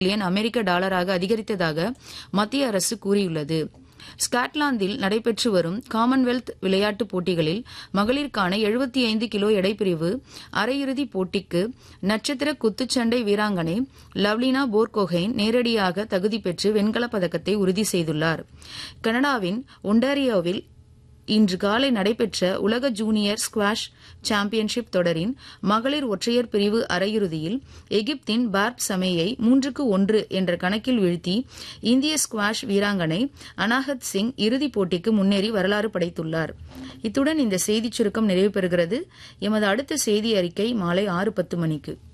billion அமெரிக்க டாலராக அதிகரித்ததாக மத்திய அரசு கூறியுள்ளது ஸ்காட்லாந்தில் நடைபெற்று வரும் காமன்வெல்த் விளையாட்டுப் போட்டிகளில் மகளிருக்கான 75 கிலோ எடைப்பிரிவு அரையிறுதிப் போட்டிக்கு நட்சத்திர குத்துச்சண்டை வீராங்கனை லவ்லினா போர்கோஹென் நேரடியாக தகுதி பெற்று வெண்கலப் பதக்கத்தை உறுதி செய்துள்ளார் கனடாவின் ஒன்டாரியோவில் இன்று காலை நடைபெற்ற உலக ஜூனியர் ஸ்குவாஷ் சாம்பியன்ஷிப் தொடரின் மகளிர் ஒற்றையர் பிரிவு அரையிறுதியில் எகிப்தின் பார்ப் சமேயை மூன்றுக்கு ஒன்று என்ற கணக்கில் வீழ்த்தி இந்திய ஸ்குவாஷ் வீராங்கனை அனாஹத் சிங் இறுதிப் போட்டிக்கு முன்னேறி வரலாறு படைத்துள்ளார் இத்துடன் இந்த செய்திச் சுருக்கம் நிறைவு பெறுகிறது எமது அடுத்த செய்தி அறிக்கை மாலை ஆறு பத்து மணிக்கு